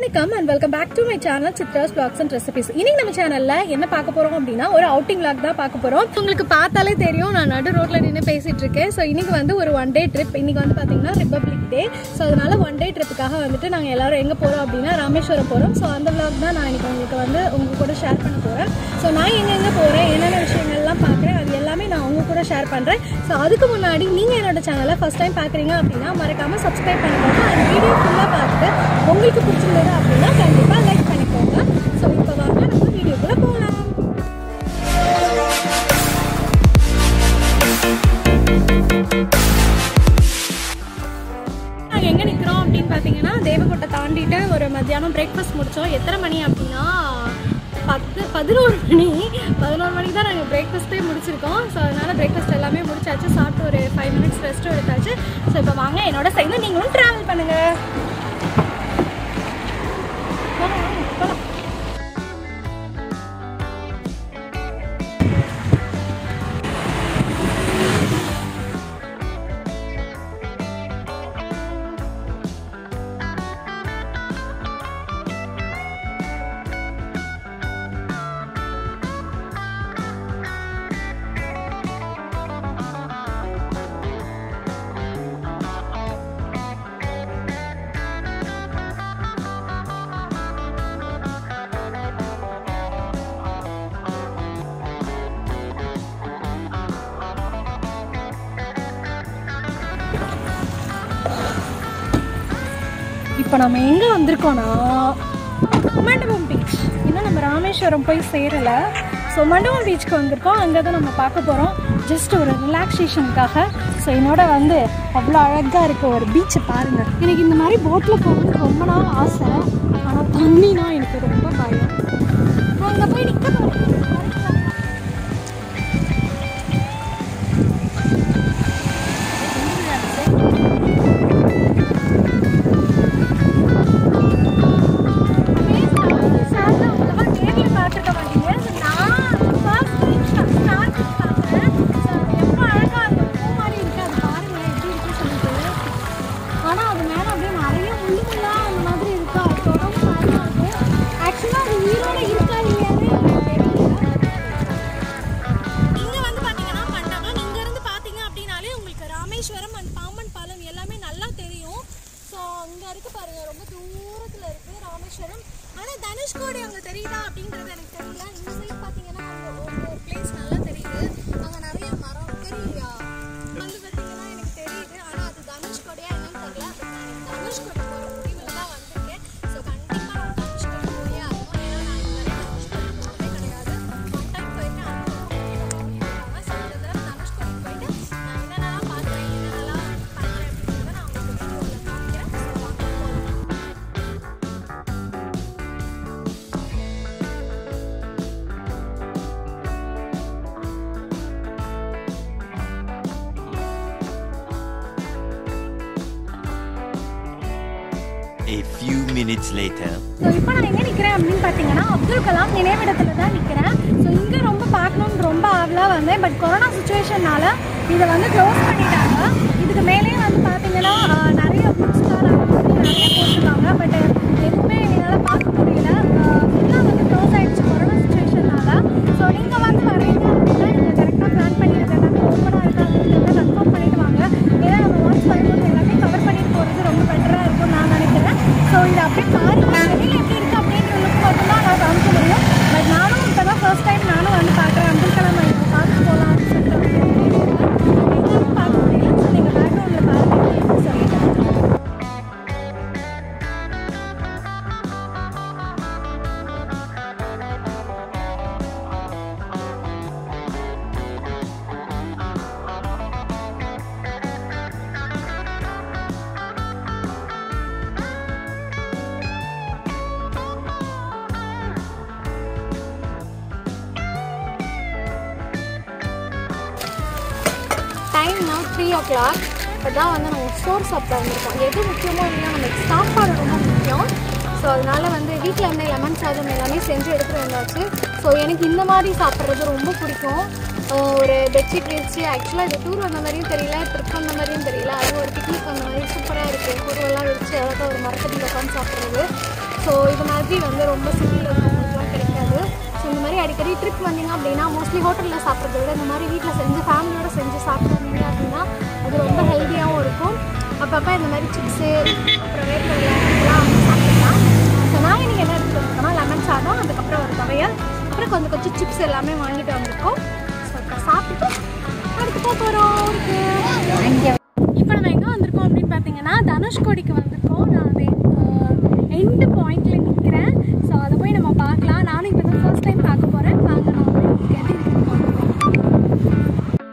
வணக்கம் and welcome back to my channel Chitra's blogs and recipes இன்னைக்கு நம்ம சேனல்ல என்ன பார்க்க போறோம் அப்படின்னா ஒரு அவுட்டிங் vlog தான் பார்க்க போறோம் உங்களுக்கு பார்த்தாலே தெரியும் நான் நடு ரோட்ல நின்று பேசிட்டு இருக்கேன் ஸோ இன்னைக்கு வந்து ஒரு ஒன் டே ட்ரிப் இன்னைக்கு வந்து பாத்தீங்கன்னா ரிப்பப்ளிக் டே ஸோ அதனால ஒன் டே ட்ரிப்புக்காக வந்துட்டு நாங்க எல்லாரும் எங்க போறோம் அப்படின்னா ராமேஸ்வரம் போறோம் ஸோ அந்த vlog தான் நான் இன்னைக்கு உங்களுக்கு வந்து உங்க கூட ஷேர் பண்ண போறேன் ஸோ நான் எங்கெங்க போறேன் என்னென்ன விஷயங்கள்லாம் பார்க்குறேன் அது எல்லாமே நான் உங்க கூட ஷேர் பண்றேன் ஸோ அதுக்கு முன்னாடி நீங்க என்னோட சேனலை ஃபர்ஸ்ட் டைம் பார்க்குறீங்க அப்படின்னா மறக்காம சப்ஸ்கிரைப் பண்ணிக்கோங்க அந்த வீடியோ ஃபுல்லாக பார்த்துட்டு உங்களுக்கு பிடிச்சிருந்தது அப்படின்னா கண்டிப்பாக லைக் பண்ணிக்கோங்க ஸோ இப்போ வாங்க நம்ம வீடியோக்குள்ளே போகலாம் நாங்கள் எங்கே நிற்கிறோம் அப்படின்னு பார்த்தீங்கன்னா தேவக்கோட்டை தாண்டிட்டு ஒரு மத்தியானம் பிரேக்ஃபாஸ்ட் முடித்தோம் எத்தனை மணி அப்படின்னா பத்து பதினோரு மணி பதினோரு மணிக்கு தான் நாங்கள் பிரேக்ஃபாஸ்ட்டே முடிச்சிருக்கோம் ஸோ அதனால் பிரேக்ஃபாஸ்ட் எல்லாமே முடிச்சாச்சு சாப்பிட்டு ஒரு ஃபைவ் மினிட்ஸ் ரெஸ்ட்டும் எடுத்தாச்சு ஸோ இப்போ வாங்க என்னோட சேர்ந்து நீங்களும் ட்ராவல் பண்ணுங்கள் போலாம், வாங்க, போலாம். இப்போ நம்ம எங்கே வந்திருக்கோம்னா மண்டபம் பீச் இன்னும் நம்ம ராமேஸ்வரம் போய் சேரலை ஸோ மண்டபம் பீச்சுக்கு வந்திருக்கோம் அங்கே தான் நம்ம பார்க்க போகிறோம் ஜஸ்ட் ஒரு ரிலாக்ஸேஷனுக்காக ஸோ என்னோட வந்து அவ்வளோ அழகாக இருக்க ஒரு பீச்சை பாருங்கள் எனக்கு இந்த மாதிரி போட்டில் போகணும்னு ரொம்ப நாள் ஆசை ஆனால் தண்ணினா எனக்கு ரொம்ப பயம் அங்கே போய் நிற்க போகிறேன் இங்க வந்து பாத்தீங்கன்னா மண்டபம் இங்க இருந்து பாத்தீங்க அப்படின்னாலே உங்களுக்கு ராமேஸ்வரம் அண்ட் பாம்பன் பாலம் எல்லாமே நல்லா தெரியும் ஸோ அங்க இருக்கு பாருங்க ரொம்ப தூரத்துல இருக்கு ராமேஸ்வரம் ஆனா தனுஷ்கோடி அங்க தெரியுதா அப்படின்றது எனக்கு தெரியல இந்த சைடு பாத்தீங்கன்னா அங்க ஒரு பிளேஸ் நல்லா தெரியுது அங்க நிறைய மரம் தெரியலையா வந்து பாத்தீங்கன்னா எனக்கு தெரியுது ஆனா அது தனுஷ்கோடியா என்னன்னு தெரியல பட் நான் எனக்கு தனுஷ்கோடி போற முடிவுல தான் வந்திருக்கேன் ஸோ கண்டிப்பா நான் தனுஷ்கோடி போயே ஆகணும் ஏன்னா நான் இது வரைக்கும் தனுஷ்கோடி போனதே கிடையாது ஒன் டைம் போயிருக்கேன் அது ஸோ இந்த தடவை தனுஷ்கோடி போயிட்டு நான் என்னென்னலாம் பார்க்குறேன் என்னென்னலாம் பண்ணுறேன் அப்படின்றத நான் உங்களுக்கு வீடியோவில் காமிக்கிறேன் ஸோ வாங்க போகலாம் A few minutes later. So இப்போ நான் எங்கே நிற்கிறேன் அப்படின்னு பார்த்தீங்கன்னா அப்துல் கலாம் நினைவிடத்தில் தான் நிற்கிறேன் ஸோ இங்கே ரொம்ப பார்க்கணுன்னு ரொம்ப ஆவலாக வந்தேன் பட் கொரோனா சுச்சுவேஷன்னால இதை வந்து க்ளோஸ் பண்ணிட்டாங்க இதுக்கு மேலே வந்து பார்த்தீங்கன்னா ஆஹ், நிறைய புக் ஸ்டால் அந்த மாதிரி நிறைய போட்டிருக்காங்க பட் எதுவுமே என்னால் பார்க்க முடியல ஃபுல்லாக வந்து க்ளோஸ் ஆயிடுச்சு கொரோனா சுச்சுவேஷன்னால ஸோ நீங்கள் வந்து வரீங்க அப்படின்னா நீங்கள் கரெக்டாக பிளான் பண்ணியிருக்க எல்லாமே ஓப்பனாக இருக்கா அப்படின்றத கன்ஃபார்ம் பண்ணிட்டு வாங்க ஏன்னா நம்ம ஒன்ஸ் வரும்போது எல்லாமே கவர் பண்ணிட்டு போகிறது ரொம்ப பெட்டராக இருக்கும்னு நான் நினைக்கிறேன் ஸோ இதை அப்படியே பாருங்க வெளியில் எப்படி இருக்குது அப்படின்றதுக்கு மட்டும்தான் நான் காமிக்க முடியும் பட் நானும் இப்போ தான் ஃபர்ஸ்ட் டைம் நானும் வந்து பார்க்குறேன் அப்துல் கலாம் இப்போ பார்க்க போகலாம் அப்படின்னு சொல்லிட்டு எங்கேயும் பார்க்க முடியல ஸோ நீங்கள் பேக்ரவுண்டில் பாருங்கள் சொல்லிட்டு டைம் நான் த்ரீ ஓ கிளாக் இப்போ தான் வந்து நம்ம சோறு சாப்பிட வந்திருக்கோம் எது முக்கியமோ இல்லையா நமக்கு சாப்பாடு ரொம்ப முக்கியம் ஸோ அதனால வந்து வீட்டில் இருந்த லெமன் சாதம் எல்லாமே செஞ்சு எடுத்துகிட்டு வந்தாச்சு ஸோ எனக்கு இந்த மாதிரி சாப்பிட்றது ரொம்ப பிடிக்கும் ஆஹ் ஒரு பெட்ஷீட் விரிச்சு ஆக்சுவலாக இது டூர் வந்த மாதிரியும் தெரியல ட்ரிப் வந்த மாதிரியும் தெரியல அது ஒரு பிக்னிக் வந்த மாதிரி சூப்பராக இருக்குது கூறுவெல்லாம் விரிச்சு அழகாக ஒரு மரத்தடியில் உட்காந்து சாப்பிட்றது ஸோ இது மாதிரி வந்து ரொம்ப சிட்டியில் இருக்கிறவங்களுக்குலாம் கிடைக்காது ஸோ இந்த மாதிரி அடிக்கடி ட்ரிப் வந்தீங்க அப்படின்னா மோஸ்ட்லி ஹோட்டலில் சாப்பிட்றத விட இந்த மாதிரி வீட்டில் செஞ்சு ஃபேமிலியோட செஞ்சு சாப்பிட்டு வந்தீங்க அப்படின்னா அது ரொம்ப ஹெல்த்தியாகவும் இருக்கும் அப்பப்போ இந்த மாதிரி சிப்ஸு அப்புறம் வேர்க்கடலை இதெல்லாம் சாப்பிடலாம் ஸோ நாங்கள் நீங்கள் என்ன எடுத்துகிட்டு வந்திருக்கோம்னா லெமன் சாதம் அதுக்கப்புறம் ஒரு துவையல் அப்புறம் கொஞ்சம் கொஞ்சம் சிப்ஸ் எல்லாமே வாங்கிட்டு வந்திருக்கோம் ஸோ இப்போ சாப்பிட்டுட்டு அடுத்து போக போகிறோம் இப்போ நம்ம எங்கே வந்திருக்கோம் அப்படின்னு பார்த்தீங்கன்னா தனுஷ்கோடிக்கு வந்திருக்கோம் நான் அந்த எண்டு பாயிண்ட்ல நிற்கிறேன் ஸோ அதை போய் நம்ம பார்க்கலாம் நானும் இப்போ தான் ஃபர்ஸ்ட் டைம் பார்க்க போகிறேன் வாங்க நான் உங்களுக்கு என்ன இருக்குன்னு பார்க்கலாம்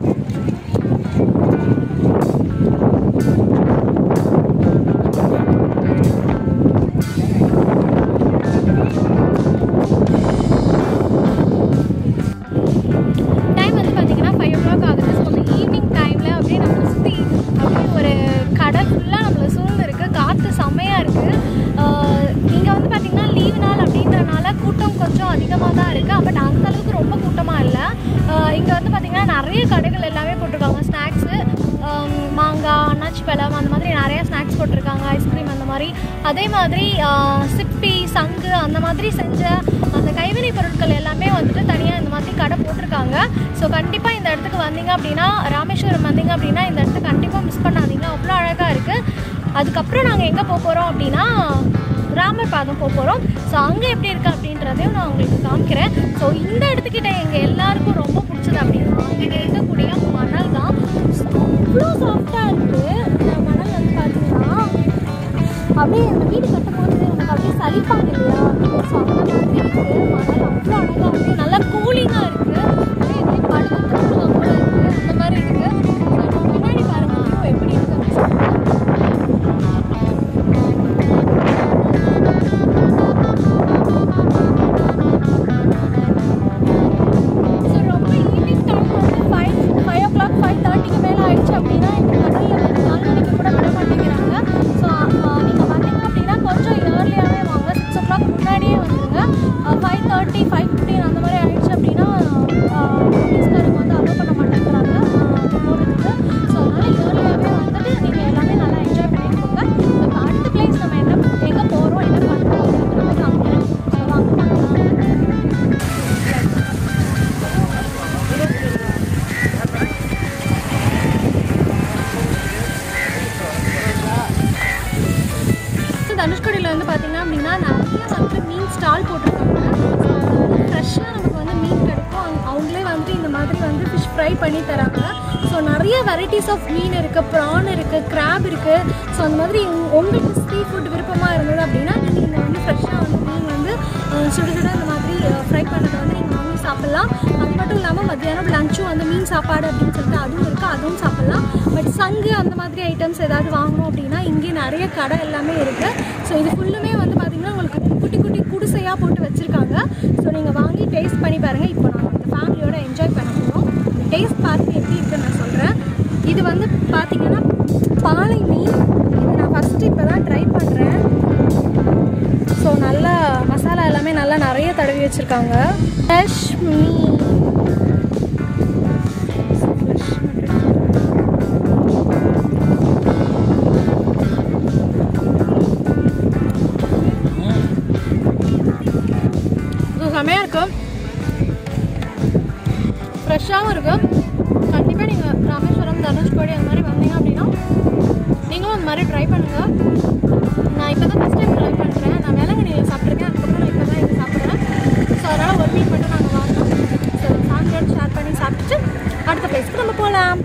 டைம் வந்து பார்த்தீங்கன்னா ஃபைவ் ஓ கிளாக் ஆகுது ஸோ அந்த ஈவினிங் டைமில் அப்படியே நம்மளை சுற்றி அப்படியே ஒரு கடல் ஃபுல்லாக நம்மளை சூழ்ந்து இருக்குது காற்று செம்மையாக இருக்குது இங்கே வந்து பார்த்திங்கன்னா லீவு நாள் அப்படின்றனால கூட்டம் கொஞ்சம் அதிகமாக தான் இருக்குது பட் அந்த அளவுக்கு ரொம்ப கூட்டமாக இல்லை இங்கே வந்து பார்த்திங்கன்னா நிறைய கடைகள் எல்லாமே போட்டிருக்காங்க ஸ்நாக்ஸு மாங்காய் அன்னாச்சி பழம் அந்த மாதிரி நிறைய ஸ்நாக்ஸ் போட்டிருக்காங்க ஐஸ்கிரீம் அந்த மாதிரி அதே மாதிரி ஆஹ், சிப்பி சங்கு அந்த மாதிரி செஞ்ச அந்த கைவினை பொருட்கள் எல்லாமே வந்துட்டு தனியாக இந்த மாதிரி கடை போட்டிருக்காங்க ஸோ கண்டிப்பாக இந்த இடத்துக்கு வந்தீங்க அப்படின்னா ராமேஸ்வரம் வந்தீங்க அப்படின்னா இந்த இடத்த கண்டிப்பாக மிஸ் பண்ணாதீங்க அவ்வளோ அழகாக இருக்குது அதுக்கப்புறம் நாங்கள் எங்கே போக போகிறோம் அப்படின்னா ராமர் பாதம் போக போகிறோம் ஸோ அங்கே எப்படி இருக்குது அப்படின்றதையும் நான் உங்களுக்கு காமிக்கிறேன் ஸோ இந்த இடத்துக்கிட்ட எங்கள் எல்லாருக்கும் ரொம்ப பிடிச்சது அப்படின்னா இங்கே இருக்கக்கூடிய மணல் தான் அவ்வளோ சாஃப்டாக இருக்குது இந்த மணல் வந்து பார்த்தீங்கன்னா அப்படியே நம்ம வீடு கட்டும்போது நமக்கு அப்படியே சலிப்பாங்க இல்லையா ஸோ அந்த மாதிரி இருக்குது மணல் அவ்வளோ அழகாக இருக்குது நல்லா கூலிங்காக இருக்குது அப்படியே எப்படி படுத்து தூங்குவோம் போல இருக்குது அந்த மாதிரி இருக்குது ஸோ பின்னாடி பாருங்க view எப்படி இருக்குது அப்படின்னு சொல்லிட்டு ஸோ ரொம்ப ஈவினிங் டைம் வந்து five five o'clock five தேர்ட்டிக்கு மேலே ஆயிடுச்சு அப்படின்னா இந்த கடலில் வந்து நாலு மணிக்கு கூட விட மாட்டேங்கிறாங்க ஸோ நீங்கள் வந்தீங்க அப்படின்னா கொஞ்சம் ஏர்லியாகவே வாங்க சிக்ஸ் ஓ கிளாக் முன்னாடியே வந்துடுங்க ஃபைவ் தேர்ட்டி ஃபைவ் ஃபிஃப்டீன் அந்த மாதிரி ஆயிடுச்சு அப்படின்னா போலீஸ்காரங்க வந்து அலோவ் பண்ண மாட்டேங்கிறாங்க போகிறதுக்கு ஸோ அதனால் ஏர்லியாகவே வந்துட்டு நீங்கள் எல்லாமே நல்லா என்ஜாய் பண்ணிட்டு போங்க இப்போ அடுத்த பிளேஸ் நம்ம என்ன எங்கே போகிறோம் என்ன பண்ணுறோம் அப்படின்றத காமிக்கிறேன் ஸோ வாங்க பார்க்கலாம் தனுஷ்கோடியில் வந்து பார்த்தீங்கன்னா அப்படின்னா நிறைய வந்து மீன் ஸ்டால் போட்டிருக்காங்க ஃப்ரெஷ்ஷாக நமக்கு வந்து மீன் கிடைக்கும் அவங்க- அவங்களே வந்து இந்த மாதிரி வந்து ஃபிஷ் ஃப்ரை பண்ணி தராங்க ஸோ நிறைய வெரைட்டிஸ் ஆஃப் மீன் இருக்குது ப்ரான் இருக்குது கிராப் இருக்குது ஸோ அந்த மாதிரி உங்க- உங்களுக்கு சீ ஃபுட் விருப்பமாக இருந்தது அப்படின்னா நீங்கள் இங்கே வந்து ஃப்ரெஷ்ஷாக வந்து மீன் வந்து அஹ், சுட சுட இந்த மாதிரி ஃப்ரை பண்ணுறதை வந்து நீங்கள் வாங்கி சாப்பிட்லாம் அது மட்டும் இல்லாமல் மத்தியானம் லஞ்சும் வந்து மீன் சாப்பாடு அப்படின்னு சொல்லிட்டு அதுவும் இருக்குது அதுவும் சாப்பிட்லாம் பட் சங்கு அந்த மாதிரி ஐட்டம்ஸ் ஏதாவது வாங்கணும் அப்படின்னா இங்கே நிறைய கடை எல்லாமே இருக்குது ஸோ இது ஃபுல்லுமே வந்து பார்த்திங்கன்னா உங்களுக்கு குட்டி குட்டி குடிசையாக போட்டு வச்சுருக்காங்க ஸோ நீங்கள் வாங்கி டேஸ்ட் பண்ணி பாருங்கள் இப்போ நாங்கள் இந்த ஃபேமிலியோட என்ஜாய் பண்ண போகிறோம் டேஸ்ட் பார்த்து எப்படி இருக்குன்னு நான் சொல்கிறேன் இது வந்து பார்த்தீங்கன்னா பாலை மீன் இது நான் ஃபஸ்ட்டு இப்போ தான் ட்ரை பண்ணுறேன் ஸோ நல்லா மசாலா எல்லாமே நல்லா நிறைய தடவி வச்சுருக்காங்க ஃப்ரெஷ் மீன் ஃப்ரெஷ் இது செமையாக இருக்கும் ஃப்ரெஷ்ஷாகவும் இருக்கும் கண்டிப்பாக நீங்கள் ராமேஸ்வரம் தனுஷ்கோடி அந்த மாதிரி வந்தீங்க அப்படின்னா நீங்களும் அந்த மாதிரி ட்ரை பண்ணுங்கள் நான் இப்போ தான் ஃபஸ்ட் டைம் ட்ரை பண்ணுறேன் நான் வேளாங்கண்ணியில் சாப்பிட்ருக்கேன் அதுக்கப்புறம் நான் இப்போ தான் இங்கே சாப்பிட்றேன் ஸோ அதனால் ஒரு மீன் மட்டும் நாங்கள் வாங்கினோம் ஸோ ஃபேமிலியோட ஷேர் பண்ணி சாப்பிட்டுட்டு அடுத்த பிளேஸ்க்கு நம்ம போகலாம்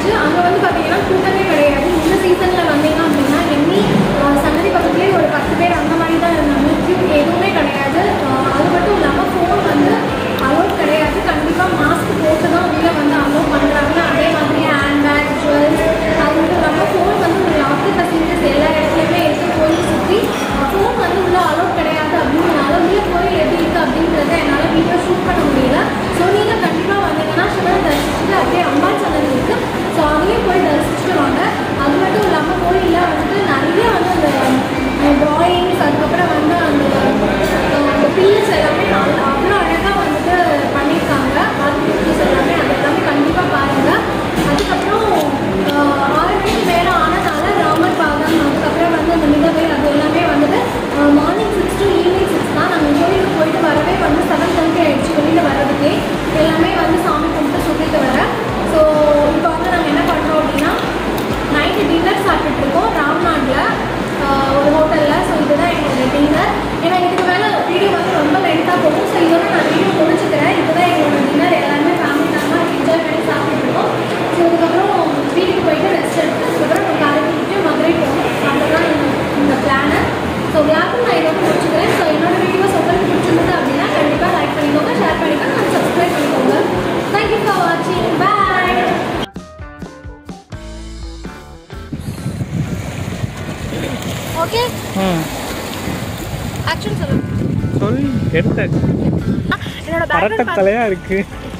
ஆயிடுச்சு அங்கே வந்து பார்த்தீங்கன்னா கூட்டமே கிடையாது இந்த சீசனில் வந்தீங்க அப்படின்னா எண்ணி ஆஹ், சன்னதி பக்கத்துலேயே ஒரு பத்து பேர் அந்த மாதிரி தான் இருந்தாங்க queue எதுவுமே கிடையாது ஆஹ், அது மட்டும் இல்லாமல் ஃபோன் வந்து அலோட் கிடையாது கண்டிப்பாக மாஸ்க் போட்டு தான் உள்ளே வந்து அலோட் பண்ணுறாங்க அதே மாதிரி ஹேண்ட் பேக் ஜுவல்ஸ் அது மட்டும் இல்லாமல் ஃபோன் வந்து ஒரு லாக்கு ஃபெசிலிட்டிஸ் எல்லா இடத்துலையுமே இருக்குது கோயில் சுற்றி ஃபோன் வந்து உள்ளே அலோட் கிடையாது அப்படின்றனால உள்ளே கோயில் எப்படி இருக்குது அப்படின்றத என்னால் வீடியோ ஷூட் பண்ண முடியல ஸோ நீங்கள் கண்டிப்பாக வந்தீங்கன்னா சிவனை தரிசிச்சுட்டு அப்படியே அம்பாள் சன்னதி இருக்குது ஸோ அங்கேயும் போய் தரிசிச்சுட்டு வாங்க அது மட்டும் இல்லாமல் கோயிலில் வந்துட்டு நிறைய வந்து அந்த ட்ராயிங்ஸ் அதுக்கப்புறம் வந்து அந்த அந்த பில்லர்ஸ் எல்லாமே அவ்வளோ அவ்வளோ அழகாக வந்துட்டு பண்ணியிருக்காங்க ஆர்கிடெக்சர்ஸ் எல்லாமே அது எல்லாமே கண்டிப்பாக பாருங்கள் அதுக்கப்புறம் ஆஹ், ஆறு மணிக்கு மேலே ஆனதால ராமர் பாதம் அதுக்கப்புறம் வந்து அந்த மிதவை அது எல்லாமே வந்துட்டு morning six to evening six தான் நாங்கள் கோயிலுக்கு போயிட்டு வரவே வந்து செவன் தேர்ட்டி ஆயிடுச்சு வெளியில் வர்றதுக்கே எல்லாமே வந்து சாமி கும்பிட்டு சுற்றிட்டு வரேன் ஸோ இப்போ வந்து நாங்கள் என்ன பண்ணுறோம் அப்படின்னா நைட்டு டின்னர் சாப்பிட்டுட்டு இருக்கோம் ராம்நாட்டில் ஒரு ஹோட்டலில் ஸோ இதுதான் எங்களோட டின்னர் ஏன்னா இதுக்கு மேலே வீடியோ வந்து ரொம்ப லென்த்தாக போகும் ஸோ இதோட நான் வீடியோ முடிச்சுக்கிறேன் இதுதான் எங்களோட டின்னர் எல்லாருமே ஃபேமிலி நாங்கள் என்ஜாய் பண்ணி சாப்பிட்டுட்டு இருக்கோம் ஸோ இதுக்கப்புறம் வீட்டுக்கு போயிட்டு ரெஸ்ட் எடுத்து அதுக்கப்புறம் நம்ம காலைக்கு மதுரை போகணும் அதுதான் இந்த- இந்த பிளானு ஸோ வியாக்கும் நான் இதோட முடிச்சுக்கிறேன் ஸோ என்னோட வீடியோஸ் உங்களுக்கு பிடிச்சிருந்தது அப்படின்னா கண்டிப்பாக லைக் பண்ணிக்கோங்க ஷேர் பண்ணிக்கோங்க அண்ட் சப்ஸ்கிரைப் பண்ணிக்கோங்க தேங்க்யூ ஃபார் வாட்சிங் பாய் ஓகே ம் ஆக்ஷன் சொல்லு சொல்லி எடுத்தாச்சு என்னோட பரட்ட பேக்ரவுண்ட் தலையா இருக்கு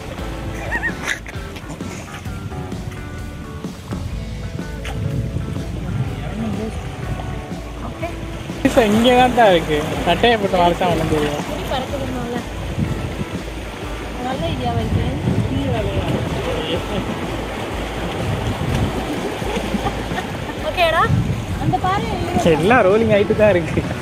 இங்கே தான் இருக்கு சட்டையை போட்டு வளர்த்தா ஒன்றும் தெரியும் பறக்குதுனால நல்ல ஐடியா வைக்கிறேன் ஓகேடா அந்த பாரு எல்லாம் ரோலிங் ஆகிட்டு தான் இருக்கு